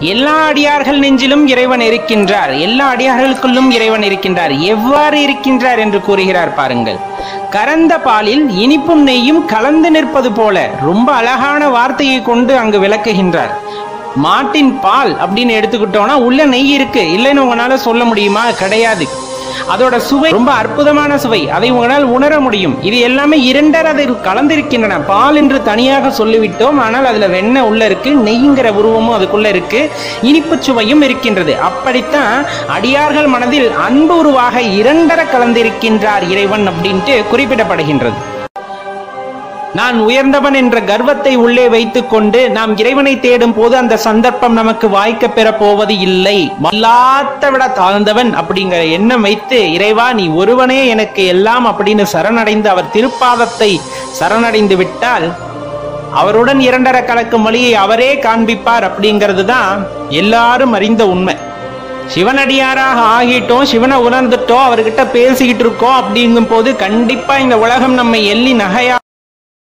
எல்லா அடியார்கள் நெஞ்சிலும் இறைவன் இருக்கின்றார் எல்லா அடியார்களுக்குள்ளும் இறைவன் இருக்கின்றார் எவ்வாறு இருக்கின்றார் என்று கூறுகிறார் பாருங்கள் கறந்த பாலில் இனிப்பும் நெய்யும் கலந்து நிற்பது போல ரொம்ப அழகான வார்த்தையை கொண்டு அங்கு விளக்குகின்றார் மாட்டின் பால் அப்படின்னு எடுத்துக்கிட்டோம்னா உள்ள நெய் இருக்கு இல்லைன்னு உங்களால சொல்ல முடியுமா கிடையாது அதோட சுவை ரொம்ப அற்புதமான சுவை அதை உங்களால் உணர முடியும் இது எல்லாமே இரண்டர் அதில் கலந்திருக்கின்றன பால் என்று தனியாக சொல்லிவிட்டோம் ஆனால் அதுல வெண்ணெய் உள்ள இருக்கு நெய்ங்கிற உருவமும் அதுக்குள்ள இருக்கு இனிப்பு சுவையும் இருக்கின்றது அப்படித்தான் அடியார்கள் மனதில் அன்பு உருவாக இரண்டர கலந்திருக்கின்றார் இறைவன் அப்படின்ட்டு குறிப்பிடப்படுகின்றது நான் உயர்ந்தவன் என்ற கர்வத்தை உள்ளே வைத்துக் கொண்டு நாம் இறைவனை தேடும் போது அந்த சந்தர்ப்பம் நமக்கு வாய்க்க பெற போவது இல்லை வல்லாத்த விட தாழ்ந்தவன் அப்படிங்கிற எண்ணம் வைத்து இறைவா நீ ஒருவனே எனக்கு எல்லாம் அப்படின்னு சரணடைந்து அவர் திருப்பாதத்தை சரணடைந்து விட்டால் அவருடன் இரண்டர கலக்கும் வழியை அவரே காண்பிப்பார் அப்படிங்கிறது தான் எல்லாரும் அறிந்த உண்மை சிவனடியாராக ஆகிட்டோம் சிவனை உணர்ந்துட்டோம் அவர்கிட்ட பேசிக்கிட்டு இருக்கோம் அப்படிங்கும் போது கண்டிப்பா இந்த உலகம் நம்மை எள்ளி நகையா